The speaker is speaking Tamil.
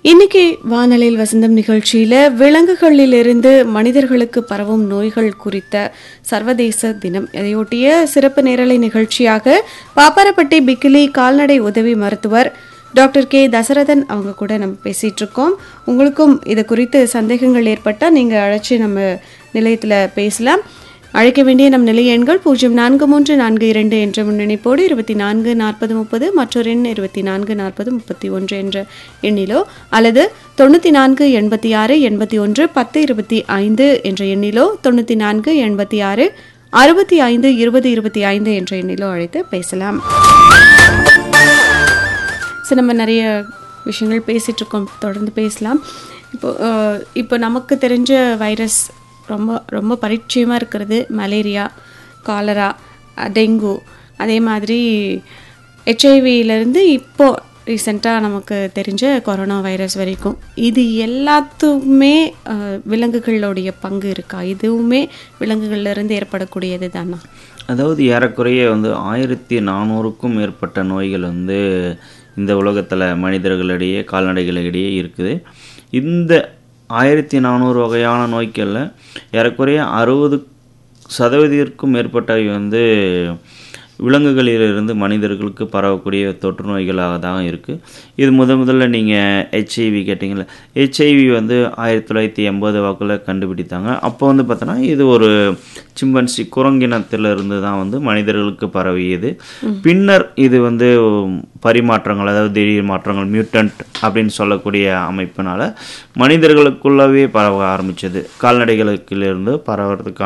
இன்னைக்கு வானலில் வசந்தம் நிகழ்ச்சியில விலங்குகளிலிருந்து மனிதர்களுக்கு பரவும் நோய்கள் குறித்த சர்வதேச தினம் இதையொட்டிய சிறப்பு நேரலை நிகழ்ச்சியாக பாப்பாரப்பட்டி பிக்கிலி கால்நடை உதவி மருத்துவர் டாக்டர் கே தசரதன் அவங்க கூட நம்ம பேசிட்டு இருக்கோம் உங்களுக்கும் இது குறித்து சந்தேகங்கள் ஏற்பட்டால் நீங்கள் அழைச்சி நம்ம நிலையத்தில் பேசலாம் அழைக்க வேண்டிய நம் நிலைய எண்கள் பூஜ்ஜியம் நான்கு மூன்று நான்கு இரண்டு என்ற முன்னணிப்போடு இருபத்தி நான்கு நாற்பது முப்பது மற்றொரு எண் இருபத்தி நான்கு நாற்பது முப்பத்தி ஒன்று என்ற எண்ணிலோ அல்லது தொண்ணூற்றி நான்கு எண்பத்தி ஆறு எண்பத்தி ஒன்று பத்து இருபத்தி ஐந்து என்ற எண்ணிலோ தொண்ணூற்றி நான்கு எண்பத்தி ஆறு அறுபத்தி ஐந்து இருபது இருபத்தி ஐந்து என்ற எண்ணிலோ அழைத்து பேசலாம் ஸோ நம்ம நிறைய விஷயங்கள் பேசிகிட்டு இருக்கோம் தொடர்ந்து பேசலாம் இப்போ அஹ், இப்போ நமக்கு தெரிஞ்ச வைரஸ் ரொம்ப ரொம்ப பரிச்சயமாக இருக்கிறது மலேரியா காலரா அஹ், டெங்கு அதே மாதிரி ஹெச்ஐவியிலேருந்து இப்போ ரீசெண்டாக நமக்கு தெரிஞ்ச கொரோனா வைரஸ் வரைக்கும் இது எல்லாத்துக்குமே அஹ், விலங்குகளுடைய பங்கு இருக்கா இதுவுமே விலங்குகள்ல இருந்து ஏற்படக்கூடியது தானா அதாவது ஏறக்குறைய வந்து ஆயிரத்தி நானூறுக்கும் மேற்பட்ட நோய்கள் வந்து இந்த உலகத்தில் மனிதர்களிடையே கால்நடைகளிடையே இருக்குது இந்த ஆயிரத்தி நானூறு வகையான நோய்களில் ஏறக்குறைய அறுபது சதவீதத்திற்கும் மேற்பட்டவை வந்து விலங்குகளிலிருந்து மனிதர்களுக்கு பரவக்கூடிய தொற்று நோய்களாக தான் இருக்குது இது முத முதல்ல நீங்கள் ஹெச்ஐவி கேட்டிங்கல்ல ஹெச்ஐவி வந்து ஆயிரத்தி தொள்ளாயிரத்தி எண்பது வாக்கில் கண்டுபிடித்தாங்க அப்போ வந்து பார்த்தோன்னா இது ஒரு சிம்பன்சி குரங்கினத்திலிருந்து தான் வந்து மனிதர்களுக்கு பரவியது பின்னர் இது வந்து பரிமாற்றங்கள் அதாவது திடீர் மாற்றங்கள் மியூட்டன்ட் அப்படின்னு சொல்லக்கூடிய அமைப்பினால மனிதர்களுக்குள்ளவே பரவ ஆரம்பிச்சது கால்நடைகளுக்கிலிருந்து பரவறதுக்கான